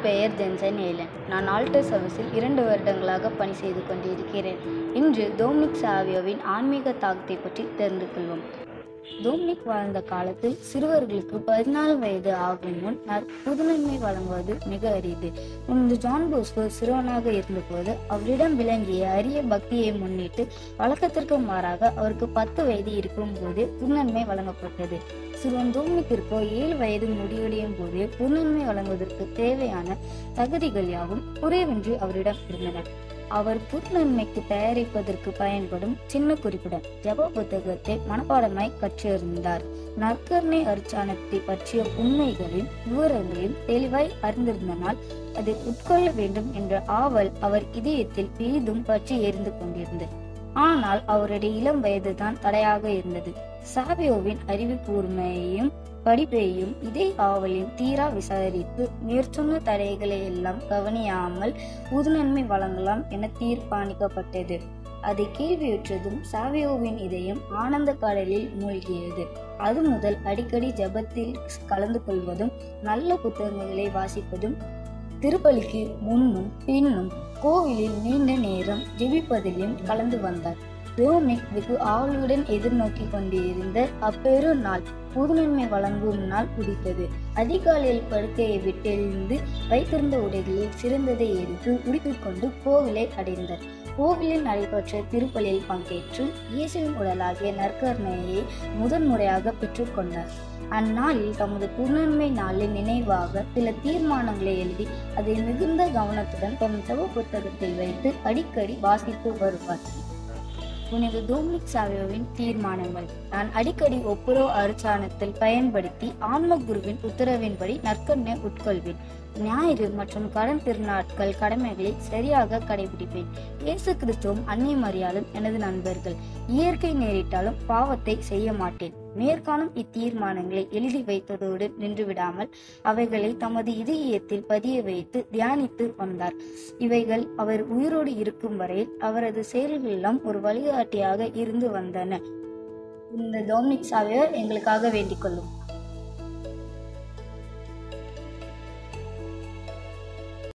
பெயர் Jensen Alan நான் alter சர்வீஸில் இரண்டு வருடங்களாக பணி செய்து கொண்டிருக்கிறேன் இன்று டோம்னிக் சாவியோவின் ஆன்மீக தாக்கத்தை பற்றி தெரிந்து கொள்வோம் டோம்னிக் வாழ்ந்த காலத்தில் சிறுவர்களுக்கு பதினாலு வயது ஆகும் முன் புதுநன்மை வழங்குவது மிக அரிது இந்த ஜான் போஸ்கோ சிறுவனாக இருந்தபோது அவரிடம் விளங்கிய அரிய பக்தியை முன்னிட்டு வழக்கத்திற்கு மாறாக அவருக்கு பத்து வயது இருக்கும் போது புதுநன்மை வழங்கப்பட்டது சிறுவன் டோம்னிக்கிற்கோ ஏழு வயது முடிவடையும் போது புதுநன்மை வழங்குவதற்கு தேவையான தகுதிகள் யாவும் குறைவின்றி அவரிடம் இருந்தன அவர் புதுநன்மைக்கு தயாரிப்பதற்கு பயன்படும் சின்ன குறிப்புடன் ஜப புத்தகத்தை மனப்பாடமாய் கற்றிருந்தார் நற்கர்ணை அரிச்சானத்தை பற்றிய உண்மைகளின் விவரங்களையும் தெளிவாய் அறிந்திருந்தனால் அதை உட்கொள்ள வேண்டும் என்ற ஆவல் அவர் இதயத்தில் பெரிதும் பற்றி எரிந்து கொண்டிருந்தது ஆனால் அவருடைய இளம் வயதுதான் தடையாக இருந்தது சாபியோவின் அறிவு கூர்மையையும் படிப்பையும் இதே ஆவலையும் தீரா விசாரித்து மேற்சொன்ன தடைகளை எல்லாம் கவனியாமல் புதுநன்மை வழங்கலாம் என தீர்மானிக்கப்பட்டது அதை கேள்வியுற்றதும் சாவியோவின் இதயம் ஆனந்த கடலில் மூழ்கியது அது முதல் அடிக்கடி ஜபத்தில் கலந்து கொள்வதும் நல்ல புத்தகங்களை வாசிப்பதும் திருப்பலிக்கு முன்னும் பின்னும் கோவிலில் நீண்ட நேரம் ஜெபிப்பதிலும் கலந்து வந்தார் டோமிக் வெகு ஆவலுடன் எதிர்நோக்கி கொண்டிருந்த அப்பெரு நாள் புதுநன்மை வழங்கும் நாள் பிடித்தது அதிகாலையில் படுக்கையை விட்டெழுந்து வைத்திருந்த உடைகளில் சிறந்ததை எடுத்து உடுத்திக்கொண்டு கோவிலை அடைந்தார் கோவிலில் நடைபெற்ற திருப்பலியில் பங்கேற்று இயேசுவின் உடலாகிய நற்கர்ணையை முதன்முறையாக பெற்றுக்கொண்டார் அந்நாளில் தமது புனன்மை நாளின் நினைவாக சில தீர்மானங்களை எழுதி அதை மிகுந்த கவனத்துடன் தம் ஜப புத்தகத்தில் வைத்து அடிக்கடி வாசித்து வருவார் புனித டோமினிக் சாவியோவின் தீர்மானங்கள் நான் அடிக்கடி ஒப்புரோ அருச்சானத்தில் பயன்படுத்தி ஆன்ம குருவின் உத்தரவின்படி நற்கண்ணை உட்கொள்வேன் ஞாயிறு மற்றும் கடன் திருநாட்கள் கடமைகளை சரியாக கடைபிடிப்பேன் இயேசு கிறிஸ்துவும் அன்னை மரியாலும் எனது நண்பர்கள் இயற்கை நேரிட்டாலும் பாவத்தை செய்ய மாட்டேன் மேற்காணும் இத்தீர்மானங்களை எழுதி வைத்ததோடு நின்றுவிடாமல் அவைகளை தமது இதயத்தில் பதிய வைத்து தியானித்து வந்தார் இவைகள் அவர் உயிரோடு இருக்கும் வரையில் அவரது செயல்களெல்லாம் ஒரு வழிகாட்டியாக இருந்து வந்தன இந்த டோமினிக் சாவியர் எங்களுக்காக வேண்டிக் கொள்ளும்